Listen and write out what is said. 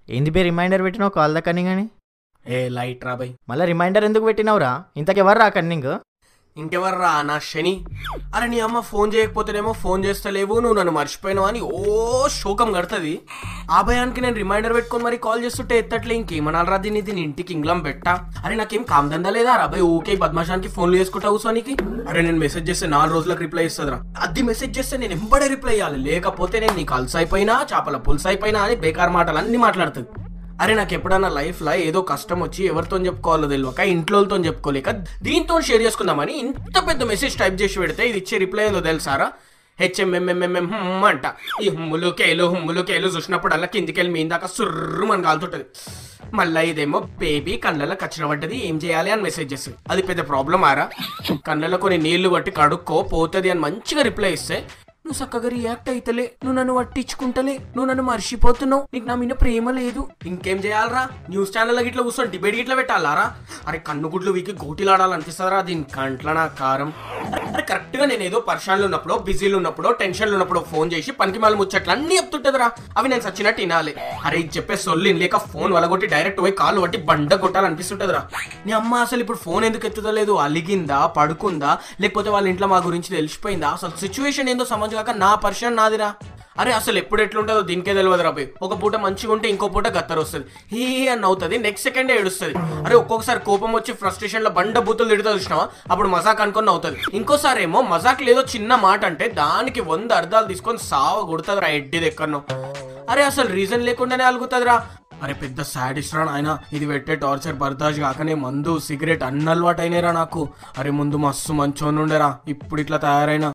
ఏంది pay reminder పెట్టినావు call the cunning అని ఏ లైట్ రా బై మళ్ళీ రిమైండర్ ఎందుకు పెట్టినావురా ఇంతకెవరు రా కన్నింగ్ ఇంకెవర్రా నా శని అరే నీ అమ్మ ఫోన్ చేయకపోతేనేమో ఫోన్ చేస్తలేవు నువ్వు నన్ను మర్చిపోయినావు అని ఓ శోకం కడుతుంది ఆ భయానికి నేను రిమైండర్ పెట్టుకొని మరి కాల్ చేస్తుంటే ఎత్తట్లే ఇంకేమనాలరా దీన్ని దీని ఇంటికి ఇంగ్లం పెట్టా అరే నాకేం కామదందా లేదా రా భయ్ ఊకే బద్మాషానికి ఫోన్లు చేసుకుంటా కూర్చోనికి అరే నేను మెసేజ్ చేస్తే నాలుగు రోజులకు రిప్లై ఇస్తుందిరా అది మెసేజ్ చేస్తే నేను ఎంబడే రిప్లై ఇవ్వాలి లేకపోతే నేను నీకు అల్స్ అయిపోయినా చేపల పులుసు అయిపోయినా అని బేకార్ మాటలు అన్ని మాట్లాడుతుంది అరే నాకు ఎప్పుడన్నా లైఫ్లో ఏదో కష్టం వచ్చి ఎవరితో చెప్పుకోవాలో తెలియక ఇంట్లోతో చెప్పుకోలేక దీంతో షేర్ చేసుకుందామని ఇంత పెద్ద మెసేజ్ టైప్ చేసి పెడితే ఇది ఇచ్చే రిప్లై ఏందో తెలుసారా హెచ్ఎంఎంఎంఎంఎం అంట ఈ హుమ్ములు కేలు హుమ్ములు కేలు చూసినప్పుడల్లా కిందికెళ్ళి మీ దాకా సుర్రు మన కాలుతుంటది మళ్ళా ఇదేమో బేబీ కళ్ళలో కచ్చిన పడ్డది ఏం చేయాలి అని మెసేజ్ చేస్తుంది అది పెద్ద ప్రాబ్లం ఆరా కళ్ళలో కొన్ని నీళ్లు పట్టి కడుక్కో పోతుంది అని మంచిగా రిప్లై ఇస్తే నువ్వు చక్కగా రియాక్ట్ అయితలే నువ్వు నన్ను పట్టించుకుంటలే నువ్వు నన్ను మర్చిపోతున్నావు నీకు నా మీద ప్రేమ లేదు ఇంకేం చేయాలరా న్యూస్ ఛానల్ గిట్లా కూర్చొని డిబేట్ గిట్లా పెట్టాలారా అరే కన్ను గుడ్లు వీకి గోటిలాడాలనిపిస్తుందిరా దీని కంట్ల నా కారం అరే కరెక్ట్ గా నేను ఏదో పర్షాన్లు ఉన్నప్పుడు బిజీలు ఉన్నప్పుడు టెన్షన్లు ఉన్నప్పుడు ఫోన్ చేసి పనికి మాల ముచ్చట్లు అన్ని చెప్తుంటదిరా అవి నేను సచ్చినట్టు వినాలి అరే ఇది చెప్పే సొల్లు లేక ఫోన్ వలగొట్టి డైరెక్ట్ పోయి కాలు పట్టి బండ కొట్టాలనిపిస్తుంటదిరా నీ అమ్మ అసలు ఇప్పుడు ఫోన్ ఎందుకు ఎత్తుతలేదు అలిగిందా పడుకుందా లేకపోతే వాళ్ళ ఇంట్లో మా గురించి తెలిసిపోయిందా అసలు సిచ్యువేషన్ ఏందో సమాజం కాక నా పర్షన్ నాదిరా అరే అసలు ఎప్పుడు ఎట్లుంటుందో దీనికే తెలియదు రాబోయ్ ఒక పూట మంచిగా ఉంటే ఇంకో పూట గత్తరు వస్తుంది హీ అని అవుతుంది నెక్స్ట్ సెకండే ఏడుస్తుంది అరే ఒక్కొక్కసారి కోపం వచ్చి ఫ్రస్ట్రేషన్ లో బండ బూతులు తిడుతా చూసినావా అప్పుడు మజాక్ అనుకుని అవుతుంది ఇంకోసారి ఏమో మజాక్ లేదో చిన్న మాట అంటే దానికి వంద అర్థాలు తీసుకొని సావ కొడుతుంది రా ఎడ్డిది ఎక్కడనో అరే అసలు రీజన్ లేకుండానే అలుగుతుందిరా అరే పెద్ద సాడిస్ట్ రా నాయన ఇది పెట్టే టార్చర్ బర్దాష్ కాకనే మందు సిగరెట్ అన్న అలవాటు అయినాయిరా నాకు అరే ముందు మస్తు మంచోనుండేరా ఇప్పుడు ఇట్లా తయారైనా